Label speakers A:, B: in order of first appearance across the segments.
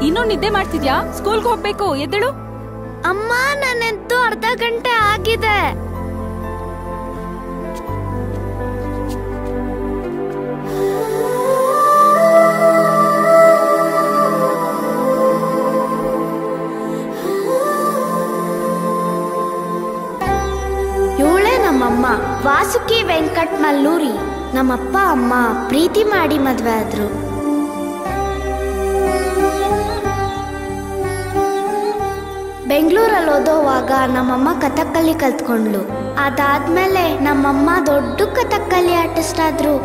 A: ಇನ್ನೂ ನಿದ್ದೆ ಮಾಡ್ತಿದ್ಯಾ ಸ್ಕೂಲ್ಗೆ ಹೋಗ್ಬೇಕು ಎದ್ದೇಳು
B: ಅಮ್ಮ ನಾನೆದ್ದು ಅರ್ಧ ಗಂಟೆ ಆಗಿದೆ ಇವಳೇ ನಮ್ಮಮ್ಮ ವಾಸುಕಿ ವೆಂಕಟ್ ಮಲ್ಲೂರಿ ನಮ್ಮಪ್ಪ ಅಮ್ಮ ಪ್ರೀತಿ ಮಾಡಿ ಮದ್ವೆ ಆದ್ರು ಬೆಂಗಳೂರಲ್ಲಿ ಓದೋವಾಗ ನಮ್ಮಮ್ಮ ಕಥಕ್ಕಲಿ ಕಲ್ತ್ಕೊಂಡ್ಲು ಅದಾದ್ಮೇಲೆ ನಮ್ಮಮ್ಮ ದೊಡ್ಡ ಕಥಕ್ಕಲಿ ಆರ್ಟಿಸ್ಟ್ ಆದ್ರು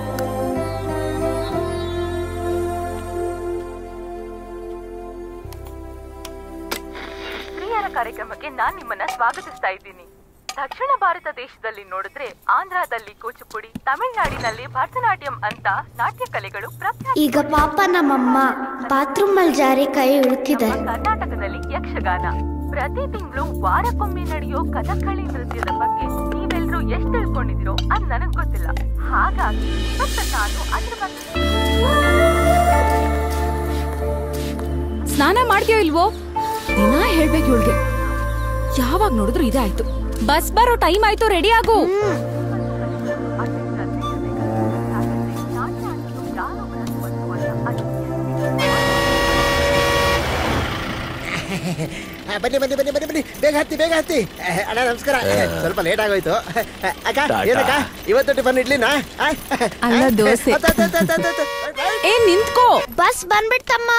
C: ಸ್ತ್ರೀಯರ ಕಾರ್ಯಕ್ರಮಕ್ಕೆ ನಾನ್ ನಿಮ್ಮನ್ನ ಸ್ವಾಗತಿಸ್ತಾ ಇದ್ದೀನಿ ದಕ್ಷಿಣ ಭಾರತ ದೇಶದಲ್ಲಿ ನೋಡಿದ್ರೆ ಆಂಧ್ರದಲ್ಲಿ ಕೂಚುಪುಡಿ ತಮಿಳುನಾಡಿನಲ್ಲಿ ಭರತನಾಟ್ಯಂ ಅಂತ ನಾಟ್ಯ ಕಲೆಗಳು ಪ್ರಖ್ಯಾತ
B: ಈಗ ಪಾಪ ನಮ್ಮಮ್ಮ ಬಾತ್ರೂಮ್ ಅಲ್ಲಿ ಜಾರಿ ಕೈ ಉಳುಕಿದೆ
C: ಕರ್ನಾಟಕದಲ್ಲಿ ಯಕ್ಷಗಾನ ಪ್ರತಿ ತಿಂಗಳು ವಾರಕ್ಕೊಮ್ಮೆ ನಡೆಯೋ ಕಥಕ್ಕಳಿ ನೃತ್ಯದ ಬಗ್ಗೆ ನೀವೆಲ್ರೂ ಎಷ್ಟು ತಿಳ್ಕೊಂಡಿದ್ದೀರೋ ಅದ್ ನನಗ್ ಗೊತ್ತಿಲ್ಲ ಹಾಗಾಗಿ ಇವತ್ತು ನಾನು ಅದ್ರ ಬಗ್ಗೆ
A: ಸ್ನಾನ ಮಾಡ್ತೀಯೋ ಇಲ್ವೋ ದಿನ ಹೇಳ್ಬೇಕು ಇವಳಿಗೆ ಯಾವಾಗ ನೋಡಿದ್ರು ಇದೇ ಆಯ್ತು ಬಸ್ ಬರೋ ಟೈಮ್ ಆಯ್ತು ರೆಡಿ ಆಗು
D: ಆ, ಬನ್ನಿ ಬನ್ನಿ ಬನ್ನಿ ಬನ್ನಿ ಬನ್ನಿ ಬೇಗ ಹತ್ತಿ ಬೇಗ ಹತ್ತಿ ಆ, ಅಣ್ಣ ನಮಸ್ಕಾರ ಸ್ವಲ್ಪ ಲೇಟ್ ಆಗೋಯ್ತು ಅಕ್ಕ ಏನಕ್ಕ ಇವತ್ತು ಟಿಫನ್ ಇಡ್ಲಿನಾ ಆ?
A: ಅಲ್ಲ, ದೋಸೆ.
D: ಹತ್ತು, ಹತ್ತು, ಹತ್ತು, ಹತ್ತು, ಹತ್ತು.
A: ಏ ನಿಂತ್ಕೋ
B: ಬಸ್ ಬಂದ್ಬಿಡ್ತಮ್ಮ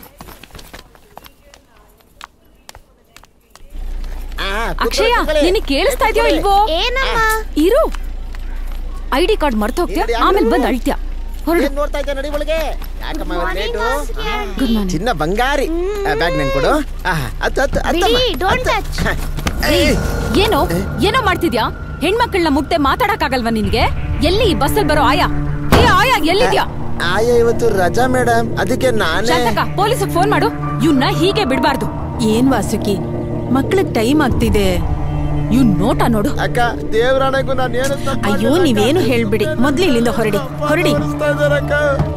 D: ಆ, ಕೂತ್ಕೊಳ್ಳಿ,
A: ಅಕ್ಷಯ
D: ಕೂತ್ಕೊಳ್ಳಿ.
A: ನಿನಗೆ ಕೇಳಿಸ್ತಾ ಇದೆಯೋ ಇಲ್ವೋ
B: ಏನಮ್ಮ
A: ಇರು ಐ ಡಿ ಕಾರ್ಡ್ ಮರ್ತ ಹೋಗ್ತೀಯ
D: ಇರ್ಲಿ,
A: ಆಮೇಲೆ ಬಂದ್ ಅಳ್ತ್ಯಾ ಹೊರಡು
D: ಏನ್ ನೋಡ್ತಾ ಇದ್ದೆ ನಡಿ ಒಳಗೆ ಯಾಕಮ್ಮ ಇವತ್ತು ಲೇಟು
A: ಗುಡ್ ಮಾರ್ನಿಂಗ್
D: ಚಿನ್ನ ಬಂಗಾರಿ ಬ್ಯಾಗ್ ನನ್ ಕೊಡು ಆ, ಹತ್ತು ಹತ್ತು ಹತ್ತಮ್ಮ.
B: ಬಿಡಿ ಡೋಂಟ್ ಟಚ್
D: ಏಯ್,
A: ಏನೋ ಏನೋ ಮಾಡ್ತಿದ್ಯಾ ಹೆಣ್ಮಕ್ಳನ್ನ ಮುಟ್ತೆ ಮಾತಾಡಕ್ಕಾಗಲ್ವಾ ನಿನ್ಗೆ ಎಲ್ಲಿ ಈ ಬಸ್ಸಲ್ಲಿ ಬರೋ ಆಯಾ ಏ ಆಯಾ ಎಲ್ಲಿದ್ಯಾ
D: ಆಯ ಇವತ್ತು ರಜಾ ಮೇಡಮ್ ಅದಕ್ಕೆ ನಾನೇ
A: ಶಾಂತಕ ಪೊಲೀಸಿಗೆ ಫೋನ್ ಮಾಡು ಇವ್ನ ಹೀಗೆ ಬಿಡ್ಬಾರ್ದು
E: ಏನ್ ವಾಸುಕಿ ಮಕ್ಳಿಗ್ ಟೈಮ್ ಆಗ್ತಿದೆ
A: ಇವ್ನ್ ನೋಟ ನೋಡು
D: ಅಕ್ಕ ದೇವ್ರಾಣಗೂ ನಾನು ಏನು ತಪ್ಪು
E: ಅಯ್ಯೋ
D: ಮಾಡಿಲ್ಲ
E: ನೀವೇನು
D: ಅಕ್ಕ.
E: ಹೇಳ್ಬಿಡಿ ಮೊದ್ಲು ಇಲ್ಲಿಂದ ಹೊರಡಿ ಹೊರಡಿ
D: ಕಳಿಸ್ತಾ ಇದಾರಕ್ಕ.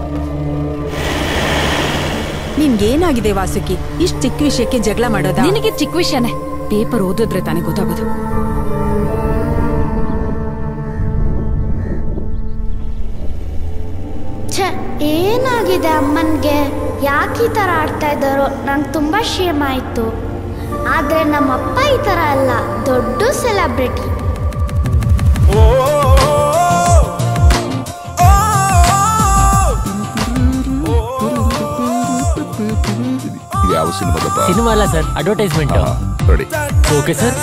E: ನಿನ್ಗೇನಾಗಿದೆ ವಾಸುಕಿ ಇಷ್ಟ್ ಚಿಕ್ಕ ವಿಷಯಕ್ಕೆ ಜಗಳ ಮಾಡೋದಾ
A: ನಿನಗೆ ಚಿಕ್ಕ ವಿಷಯನೇ ಪೇಪರ್ ಓದಿದ್ರೆ ತಾನೇ ಗೊತ್ತಾಗೋದು
B: ಛೆ ಏನಾಗಿದೆ ಅಮ್ಮನ್ಗೆ ಯಾಕೆ ಈ ಥರ ಆಡ್ತಾ ಇದ್ದಾರೋ ನಂಗೆ ತುಂಬ ಶೇಮ್ ಆಯಿತು ಆದರೆ ನಮ್ಮಪ್ಪ ಈ ಥರ ಅಲ್ಲ ದೊಡ್ಡ ಸೆಲೆಬ್ರಿಟಿ
F: ಯಾವ ಸಿನಿಮಾದಪ್ಪ
G: ಸಿನಿಮಾ ಅಲ್ಲ sir advertisement
F: ready
G: okay sir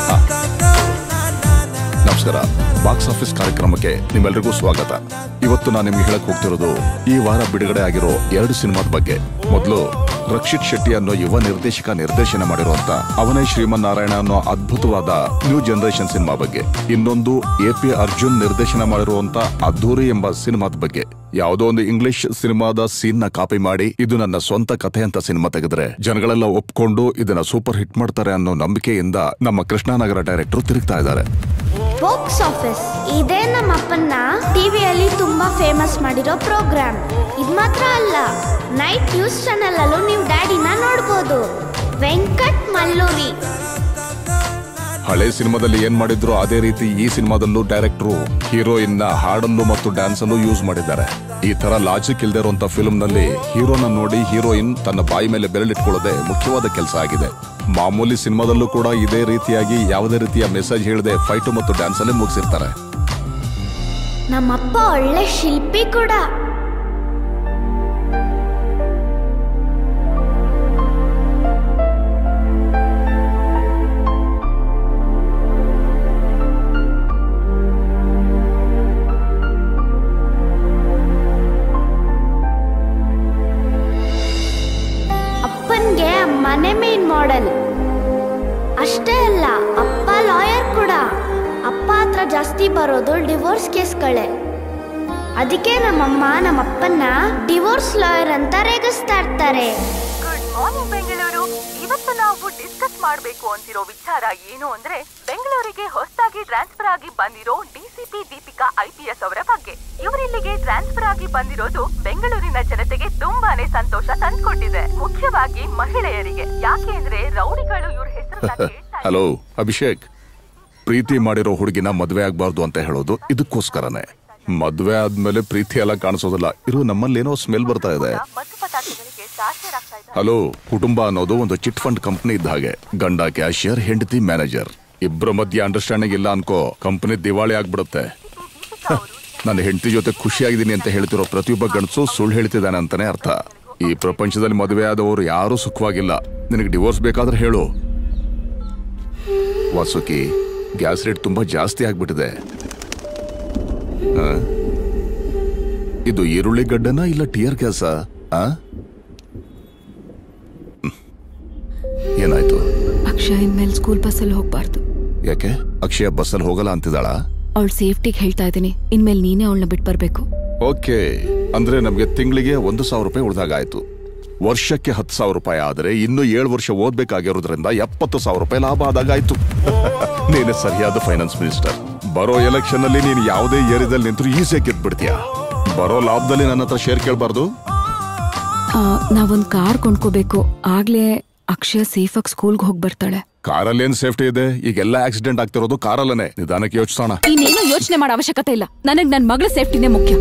F: ನಮಸ್ಕಾರ ಬಾಕ್ಸ್ ಆಫೀಸ್ ಕಾರ್ಯಕ್ರಮಕ್ಕೆ ನಿಮ್ಮೆಲ್ಲರಿಗೂ ಸ್ವಾಗತ ಇವತ್ತು ನಾನು ನಿಮ್ಗೆ ಹೇಳಕ್ ಹೋಗ್ತಿರೋದು ಈ ವಾರ ಬಿಡುಗಡೆ ಆಗಿರೋ ಎರಡು ಸಿನಿಮಾದ ಬಗ್ಗೆ ಮೊದಲು ರಕ್ಷಿತ್ ಶೆಟ್ಟಿ ಅನ್ನೋ ಯುವ ನಿರ್ದೇಶಕ ನಿರ್ದೇಶನ ಮಾಡಿರುವಂತ ಅವನೇ ಶ್ರೀಮನ್ನಾರಾಯಣ ಅನ್ನೋ ಅದ್ಭುತವಾದ ನ್ಯೂ ಜನರೇಷನ್ ಸಿನಿಮಾ ಬಗ್ಗೆ ಇನ್ನೊಂದು ಎ ಪಿ ಅರ್ಜುನ್ ನಿರ್ದೇಶನ ಮಾಡಿರುವಂತ ಅದ್ದೂರಿ ಎಂಬ ಸಿನಿಮಾದ ಬಗ್ಗೆ ಯಾವುದೋ ಒಂದು ಇಂಗ್ಲಿಷ್ ಸಿನಿಮಾದ ಸೀನ್ ನ ಕಾಪಿ ಮಾಡಿ ಇದು ನನ್ನ ಸ್ವಂತ ಕಥೆ ಅಂತ ಸಿನಿಮಾ ತೆಗೆದ್ರೆ ಜನಗಳೆಲ್ಲ ಒಪ್ಕೊಂಡು ಇದನ್ನ ಸೂಪರ್ ಹಿಟ್ ಮಾಡ್ತಾರೆ ಅನ್ನೋ ನಂಬಿಕೆಯಿಂದ ನಮ್ಮ ಕೃಷ್ಣಾನಗರ ಡೈರೆಕ್ಟರ್ ತಿರುಗ್ತಾ ಇದ್ದಾರೆ
B: ಬಾಕ್ಸ್ ಆಫೀಸ್ ಇದೇ ನಮ್ಮ ಅಪ್ಪನ್ನ ಟಿವಿಯಲ್ಲಿ ತುಂಬಾ ಫೇಮಸ್ ಮಾಡಿರೋ ಪ್ರೋಗ್ರಾಮ್ ಇದು ಮಾತ್ರ ಅಲ್ಲ ನೈಟ್ ನ್ಯೂಸ್ ಚಾನೆಲ್ ಅಲ್ಲೂ ನೀವು ಡ್ಯಾಡಿನ ನೋಡ್ಬೋದು ವೆಂಕಟ್ ಮಲ್ಲೂರಿ
F: ಹಳೆ ಸಿನಿಮಾದಲ್ಲಿ ಏನ್ ಮಾಡಿದ್ರು ಅದೇ ರೀತಿ ಈ ಸಿನಿಮಾದಲ್ಲೂ ಡೈರೆಕ್ಟ್ರು ಹೀರೋಯಿನ್ ನ ಹಾಡಲ್ಲೂ ಮತ್ತು ಡ್ಯಾನ್ಸ್ ಅಲ್ಲೂ ಯೂಸ್ ಮಾಡಿದ್ದಾರೆ ಈ ತರ ಲಾಜಿಕ್ ಇಲ್ದೇ ಇರುವಂತ ಫಿಲ್ಮ್ ನಲ್ಲಿ ಹೀರೋನ ನೋಡಿ ಹೀರೋಯಿನ್ ತನ್ನ ಬಾಯಿ ಮೇಲೆ ಬೆರಳಿಟ್ಕೊಳ್ಳೋದೇ ಮುಖ್ಯವಾದ ಕೆಲಸ ಆಗಿದೆ ಮಾಮೂಲಿ ಸಿನಿಮಾದಲ್ಲೂ ಕೂಡ ಇದೇ ರೀತಿಯಾಗಿ ಯಾವುದೇ ರೀತಿಯ ಮೆಸೇಜ್ ಹೇಳದೆ ಫೈಟ್ ಮತ್ತು ಡ್ಯಾನ್ಸ್ ಅಲ್ಲೇ ಮುಗಿಸಿರ್ತಾರೆ
B: ನಮ್ಮಪ್ಪ ಒಳ್ಳೆ ಶಿಲ್ಪಿ ಕೂಡ ಅಪ್ಪನ್ಗೆ ಮನೆ ಮೇನ್ ಮಾಡೆಲ್ ಅಷ್ಟೇ ಅಲ್ಲ ಅಪ್ಪ ಲಾಯರ್ ಕೂಡ ಅಪ್ಪ ಹತ್ರ ಜಾಸ್ತಿ ಬರೋದು ಡಿವೋರ್ಸ್ ಕೇಸ್ಗಳೇ ಅದಕ್ಕೆ ನಮ್ಮಮ್ಮ ನಮ್ಮಪ್ಪನ್ನ ಡಿವೋರ್ಸ್ ಲಾಯರ್ ಅಂತ ರೇಗಿಸ್ತಾ ಇರ್ತಾರೆ
C: ಗುಡ್ ಮಾರ್ನಿಂಗ್ ಬೆಂಗಳೂರು ಇವತ್ತು ನಾವು ಡಿಸ್ಕಸ್ ಮಾಡಬೇಕು ಅಂತಿರೋ ವಿಚಾರ ಏನು ಅಂದ್ರೆ ಬೆಂಗಳೂರು ಬೆಂಗಳೂರಿಗೆ ಹೊಸದಾಗಿ ಟ್ರಾನ್ಸ್ಫರ್ ಆಗಿ ಬಂದಿರೋ ಡಿಸಿಪಿ ದೀಪಿಕಾ ಐಪಿಎಸ್ ಅವರ ಬಗ್ಗೆ ಇವರಿಲ್ಲಿಗೆ ಟ್ರಾನ್ಸ್ಫರ್ ಆಗಿ ಬಂದಿರೋದು ಬೆಂಗಳೂರಿನ ಜನತೆಗೆ ತುಂಬಾನೇ ಸಂತೋಷ ತಂದ್ಕೊಟ್ಟಿದೆ ಮುಖ್ಯವಾಗಿ ಮಹಿಳೆಯರಿಗೆ ಯಾಕೆ ಅಂದ್ರೆ ರೌಡಿಗಳು ಇವ್ರ ಹೆಸರನ್ನ ಕೇಳ್ತಾ
F: ಹಲೋ ಅಭಿಷೇಕ್ ಪ್ರೀತಿ ಮಾಡಿರೋ ಹುಡುಗಿನ ಮದ್ವೆ ಆಗ್ಬಾರ್ದು ಅಂತ ಹೇಳೋದು ಇದಕ್ಕೋಸ್ಕರನೇ ಮದ್ವೆ ಆದ್ಮೇಲೆ ಪ್ರೀತಿ ಎಲ್ಲ ಕಾಣಿಸೋದಿಲ್ಲ ಇರು ನಮ್ಮಲ್ಲೇನೋ ಸ್ಮೆಲ್ ಬರ್ತಾ ಇದೆ
C: ಮದ್ದು ಪದಾರ್ಥಗಳಿಗೆ ಸಾಕ್ಷರಾಗ್ತಾ ಇದ್ದಾರೆ
F: ಹಲೋ ಕುಟುಂಬ ಅನ್ನೋದು ಒಂದು ಚಿಟ್ ಫಂಡ್ ಕಂಪನಿ ಇದ್ದ ಹಾಗೆ ಗಂಡ ಕ್ಯಾಶಿಯರ್ ಹೆಂಡತಿ ಮ್ಯಾನೇಜರ್ ಇಬ್ಬರ ಮಧ್ಯೆ ಅಂಡರ್ಸ್ಟ್ಯಾಂಡಿಂಗ್ ಇಲ್ಲ ಅನ್ಕೋ ಕಂಪನಿ ದಿವಾಳಿ ಆಗ್ಬಿಡುತ್ತೆ ನನ್ನ ಹೆಂಡತಿ ಜೊತೆ ಖುಷಿಯಾಗಿದ್ದೀನಿ ಅಂತ ಹೇಳ್ತಿರೋ ಪ್ರತಿಯೊಬ್ಬ ಗಂಡಸು ಸುಳ್ಳು ಹೇಳ್ತಿದ್ದಾನೆ ಅಂತಾನೆ ಅರ್ಥ ಈ ಪ್ರಪಂಚದಲ್ಲಿ ಮದುವೆ ಆದವರು ಯಾರೂ ಸುಖವಾಗಿಲ್ಲ ನಿನಗೆ ಡಿವೋರ್ಸ್ ಬೇಕಾದ್ರೆ ಹೇಳು ವಾಸುಕಿ ಗ್ಯಾಸ್ ರೇಟ್ ತುಂಬಾ ಜಾಸ್ತಿ ಆಗ್ಬಿಟ್ಟಿದೆ ಆ? ಇದು ಈರುಳ್ಳಿ ಗಡ್ಡನ ಇಲ್ಲ ಟಿಯರ್ ಗ್ಯಾಸ ಆ ಹ್ಮ್. ಏನಾಯ್ತು
A: ಅಕ್ಷಯ ಇನ್ಮೇಲೆ ಸ್ಕೂಲ್ ಬಸ್ಸಲ್ಲಿ ಹೋಗ್ಬಾರ್ದು
F: ಯಾಕೆ ಅಕ್ಷಯ ಬಸ್ಸಲ್ಲಿ ಹೋಗಲ್ಲ ಅಂತಿದ್ದಾಳ
A: ಅವಳ ಸೇಫ್ಟಿಗೆ ಹೇಳ್ತಾ ಇದ್ದೀನಿ ಇನ್ಮೇಲೆ ನೀನೇ ಅವಳನ್ನ ಬಿಟ್ಟು ಬರ್ಬೇಕು
F: ಓಕೆ ಅಂದ್ರೆ ನಮ್ಗೆ ತಿಂಗಳಿಗೆ ಒಂದು ಸಾವಿರ ರೂಪಾಯಿ ಉಳಿದಾಗಾಯ್ತು ವರ್ಷಕ್ಕೆ ಹತ್ತು ಸಾವಿರ ರೂಪಾಯಿ ಆದರೆ ಇನ್ನು ಏಳು ವರ್ಷ ಓದ್ಬೇಕಾಗಿರೋದ್ರಿಂದ ಎಪ್ಪತ್ತು ಸಾವಿರ ರೂಪಾಯಿ ಲಾಭ ಆದಾಗಾಯ್ತು ನೀನು ಸರಿಯಾದ ಫೈನಾನ್ಸ್ ಮಿನಿಸ್ಟರ್ ಬರೋ ಎಲೆಕ್ಷನ್ ಅಲ್ಲಿ ನೀನು ಯಾವುದೇ ಏರಿಯಾದಲ್ಲಿ ನಿಂತರೂ ಈಸಿಯಾಗಿ ಗೆದ್ಬಿಡ್ತೀಯ ಬರೋ ಲಾಭದಲ್ಲಿ ನನ್ನ ಹತ್ರ ಶೇರ್ ಕೇಳಬಾರ್ದು
A: ಆ, ನಾವೊಂದ್ ಕಾರ್ ಕೊಂಡ್ಕೋಬೇಕು ಆಗ್ಲೇ ಅಕ್ಷಯ ಸೇಫಾಗಿ ಸ್ಕೂಲ್ಗೆ ಹೋಗಿ ಬರ್ತಾಳೆ
F: ಕಾರಲ್ಲಿ ಏನ್ ಸೇಫ್ಟಿ ಇದೆ ಈಗೆಲ್ಲ ಆಕ್ಸಿಡೆಂಟ್ ಆಗ್ತಿರೋದು ಕಾರಲ್ಲೇ ನಿಧಾನಕ್ಕೆ ಯೋಚಿಸೋಣ
A: ಇನ್ನೇನು ಯೋಚನೆ ಮಾಡೋ ಅವಶ್ಯಕತೆ ಇಲ್ಲ ನನಗ್ ನನ್ ಮಗಳ ಸೇಫ್ಟಿನೇ ಮುಖ್ಯ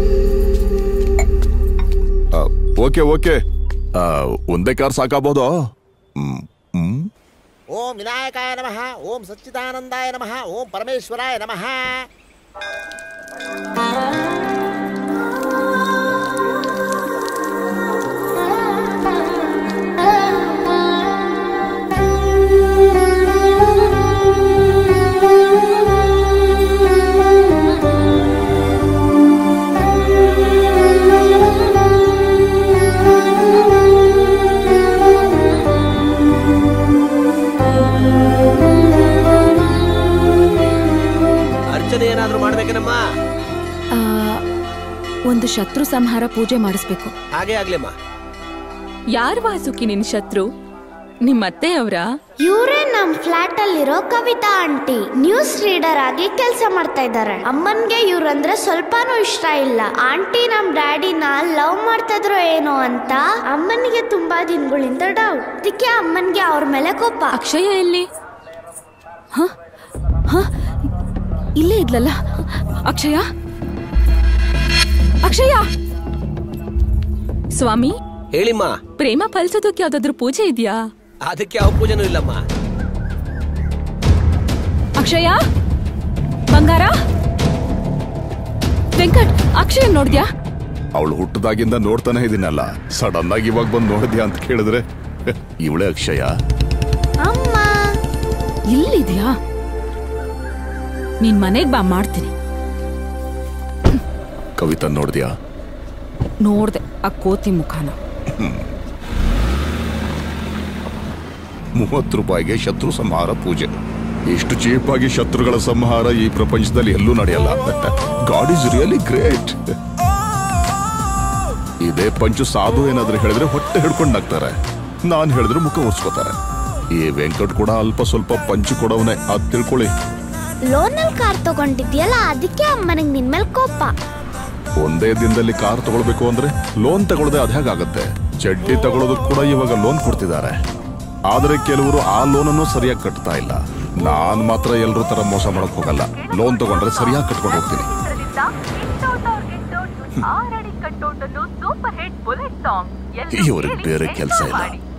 F: ಓಕೆ ಓಕೆ ಒಂದೇ ಕಾರ್ ಸಾಕಾಗೋದು ಹ್ಮ್ ಹ್ಮ್
D: ಓಂ ವಿನಾಯಕಾಯ ನಮಃ ಓಂ ಸಚ್ಚಿದಾನಂದಾಯ ನಮಃ ಓಂ ಪರಮೇಶ್ವರಾಯ ನಮಃ
H: ಅರ್ಚನೆ ಏನಾದ್ರೂ ಮಾಡ್ಬೇಕೇನಮ್ಮ
A: ಆ, ಒಂದು ಶತ್ರು ಸಂಹಾರ ಪೂಜೆ ಮಾಡಿಸ್ಬೇಕು
H: ಹಾಗೆ ಆಗ್ಲೇಮ್ಮ
I: ಯಾರ್ ವಾಸುಕಿ ನಿನ್ ಶತ್ರು ನಿಮ್ ಅತ್ತೆಯವರ
B: ಇವರೇ ನಮ್ ಫ್ಲಾಟ್ ಅಲ್ಲಿರೋ ಕವಿತಾ ಆಂಟಿ ನ್ಯೂಸ್ ರೀಡರ್ ಆಗಿ ಕೆಲಸ ಮಾಡ್ತಾ ಇದ್ದಾರೆ ಅಮ್ಮನ್ಗೆ ಇವ್ರಂದ್ರೆ ಸ್ವಲ್ಪನೂ ಇಷ್ಟ ಇಲ್ಲ ಆಂಟಿ ನಮ್ ಡ್ಯಾಡಿನ ಲವ್ ಮಾಡ್ತಾ ಇದ್ರು ಏನೋ ಅಂತ ಅಮ್ಮನಿಗೆ ತುಂಬಾ ದಿನಗಳಿಂದ ಡೌಟ್ ಅದಕ್ಕೆ ಅಮ್ಮನ್ಗೆ ಅವ್ರ ಮೇಲೆ ಕೋಪ
A: ಅಕ್ಷಯ ಎಲ್ಲಿ ಹ? ಹ? ಇಲ್ಲೇ ಇದ್ಲಲ್ಲ ಅಕ್ಷಯ ಅಕ್ಷಯ
I: ಸ್ವಾಮಿ
H: ಹೇಳಿಮ್ಮ
I: ಪ್ರೇಮ ಫಲಿಸೋದಕ್ಕೆ ಯಾವ್ದಾದ್ರು ಪೂಜೆ ಇದೆಯಾ
H: ಅದಕ್ಕೆ ಯಾವ ಪೂಜೆನೂ ಇಲ್ಲಮ್ಮ
A: ಅಕ್ಷಯ ಬಂಗಾರ ವೆಂಕಟ್ ಅಕ್ಷಯ ನೋಡ್ದ್ಯಾ
F: ಅವಳು ಹುಟ್ಟದಾಗಿಂದ ನೋಡ್ತಾನೆ ಇದೀನಲ್ಲ ಸಡನ್ ಆಗಿ ಇವಾಗ ಬಂದು ನೋಡಿದ್ಯಾ ಅಂತ ಕೇಳಿದ್ರೆ ಇವಳೇ ಅಕ್ಷಯ
B: ಅಮ್ಮ
A: ಇಲ್ಲಿದ್ಯಾ ನೀನ್ ಮನೆಗ್ ಬಾ ಮಾಡ್ತೀನಿ
F: ಕವಿತಾ ನೋಡಿದ್ಯಾ
A: ನೋಡ್ದೆ ಆ ಕೋತಿ ಮುಖಾನ
F: ಮೂವತ್ತು ರೂಪಾಯಿಗೆ ಶತ್ರು ಸಂಹಾರ ಪೂಜೆ ಇಷ್ಟು ಚೀಪ್ ಆಗಿ ಶತ್ರುಗಳ ಸಂಹಾರ ಈ ಪ್ರಪಂಚದಲ್ಲಿ ಎಲ್ಲೂ ನಡೆಯಲ್ಲ ಗಾಡ್ ಇಸ್ ರಿಯಲಿ ಗ್ರೇಟ್ ಇದೇ ಪಂಚು ಸಾಧು ಏನಾದ್ರೂ ಹೇಳಿದ್ರೆ ಹೊಟ್ಟೆ ಹಿಡ್ಕೊಂಡು ನಗ್ತಾರೆ ನಾನ್ ಹೇಳಿದ್ರೆ ಮುಖ ಒರ್ಸ್ಕೋತಾರೆ ಈ ವೆಂಕಟ್ ಕೂಡ ಅಲ್ಪ ಸ್ವಲ್ಪ ಪಂಚು ಕೊಡವನೆ ಅದ್ ತಿಳ್ಕೊಳ್ಳಿ
B: ಲೋನಲ್ಲಿ ಕಾರ್ ತಗೊಂಡಿದ್ಯಲ್ಲ ಅದಕ್ಕೆ ಅಮ್ಮನಿಗೆ ನಿನ್ ಮೇಲೆ ಕೋಪ
F: ಒಂದೇ ದಿನದಲ್ಲಿ ಕಾರ್ ತಗೊಳ್ಬೇಕು ಅಂದ್ರೆ ಲೋನ್ ತಗೊಳ್ಳದೆ ಅದ್ ಹೇಗಾಗತ್ತೆ ಚಡ್ಡಿ ತಗೊಳ್ಳೋದಕ್ಕೆ ಕೂಡ ಇವಾಗ ಲೋನ್ ಕೊಡ್ತಿದ್ದಾರೆ ಆದ್ರೆ ಕೆಲವರು ಆ ಲೋನನ್ನು ಸರಿಯಾಗಿ ಕಟ್ತಾ ಇಲ್ಲ ನಾನ್ ಮಾತ್ರ ಎಲ್ರೂ ತರ ಮೋಸ ಮಾಡಕ್ ಹೋಗಲ್ಲ ಲೋನ್ ತಗೊಂಡ್ರೆ ಸರಿಯಾಗಿ ಕಟ್ಕೊಂಡು ಹೋಗ್ತೀನಿ
C: ಚಿತ್ರದಿಂದ ಗೆಟ್ಟೋಟ್ ಅವ್ರ್ ಗೆಟ್ಟೋಟ್ ಆರಡಿ ಕಟ್ಟೋಟ್ ಅನ್ನೋ ಸೂಪರ್ ಹಿಟ್ ಬುಲೆಟ್ ಸಾಂಗ್
F: ಇವ್ರಿಗೆ ಬೇರೆ ಕೆಲ್ಸ ಇಲ್ಲ.